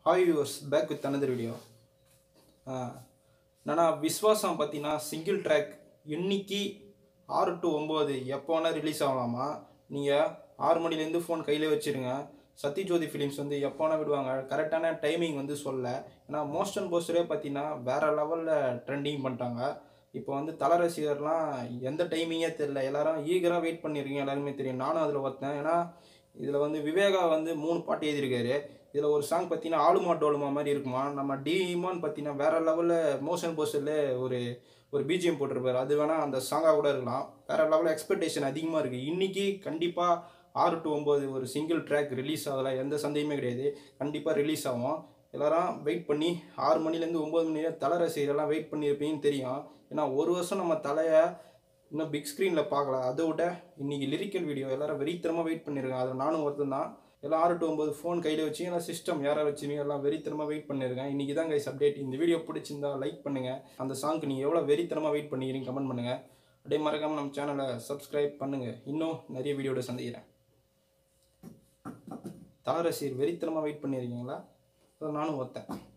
hi viewers back with another video என்னன்னா விஸ்வாசம் பார்த்தீங்கன்னா single track இன்னைக்கு ஆறு டு ஒம்பது எப்போ வேணால் ரிலீஸ் ஆகலாமா நீங்கள் ஆறு மணிலேருந்து ஃபோன் கையிலே வச்சுருங்க சத்யஜோதி ஃபிலிம்ஸ் வந்து எப்போ வேணால் விடுவாங்க கரெக்டான டைமிங் வந்து சொல்ல ஏன்னா மோஸ்டன் போஸ்டரே பார்த்தீங்கன்னா வேறு லெவலில் ட்ரெண்டிங் பண்ணிட்டாங்க இப்போ வந்து தல ரசிகர்லாம் எந்த டைமிங்கே தெரில எல்லாரும் ஈகராக வெயிட் பண்ணியிருக்கீங்க எல்லாருமே தெரியும் நானும் அதில் ஒருத்தேன் ஏன்னா இதில் வந்து விவேகா வந்து மூணு பாட்டு எழுதியிருக்காரு இதில் ஒரு சாங் பார்த்தீங்கன்னா ஆளுமா டோலுமா மாதிரி இருக்குமா நம்ம டிமான்னு பார்த்தீங்கன்னா வேற லெவலில் மோஷன் போஸ்டரில் ஒரு ஒரு பிஜிஎம் போட்டிருப்பாரு அது வேணால் அந்த சாங்காக கூட இருக்கலாம் வேற லெவலில் எக்ஸ்பெக்டேஷன் அதிகமாக இருக்குது இன்றைக்கி கண்டிப்பாக ஆறு டு ஒம்பது ஒரு சிங்கிள் ட்ராக் ரிலீஸ் ஆகல எந்த சந்தேகமே கிடையாது கண்டிப்பாக ரிலீஸ் ஆகும் எல்லாரும் வெயிட் பண்ணி ஆறு மணிலேருந்து ஒம்பது மணி நேரம் தலை ரசிகரெல்லாம் வெயிட் பண்ணியிருப்பீங்கன்னு தெரியும் ஏன்னா ஒரு வருஷம் நம்ம தலையை இன்னும் பிக் ஸ்க்ரீனில் பார்க்கல அதை விட இன்னைக்கு லிரிக்கல் வீடியோ எல்லாரும் வெறித்தனமாக வெயிட் பண்ணியிருக்காங்க அதில் நானும் ஒருத்தன் தான் எல்லாம் ஆறு டு ஒம்பது ஃபோன் கையில் வச்சு எல்லாம் சிஸ்டம் யாரை வச்சுருங்க எல்லாம் வெறித்தனமாக வெயிட் பண்ணியிருக்கேன் இன்றைக்கி தான் கைஸ் அப்டேட் இந்த வீடியோ பிடிச்சிருந்தா லைக் பண்ணுங்கள் அந்த சாங்க்கு நீங்கள் எவ்வளோ வெறித்தனமாக வெயிட் பண்ணிக்கிறீங்க கமெண்ட் பண்ணுங்கள் அப்படியே மறக்காமல் நம்ம சேனலை சப்ஸ்கிரைப் பண்ணுங்கள் இன்னும் நிறைய வீடியோட சந்திக்கிறேன் தாரசீர் வெறித்தனமாக வெயிட் பண்ணியிருக்கீங்களா அதை நானும் ஒருத்தன்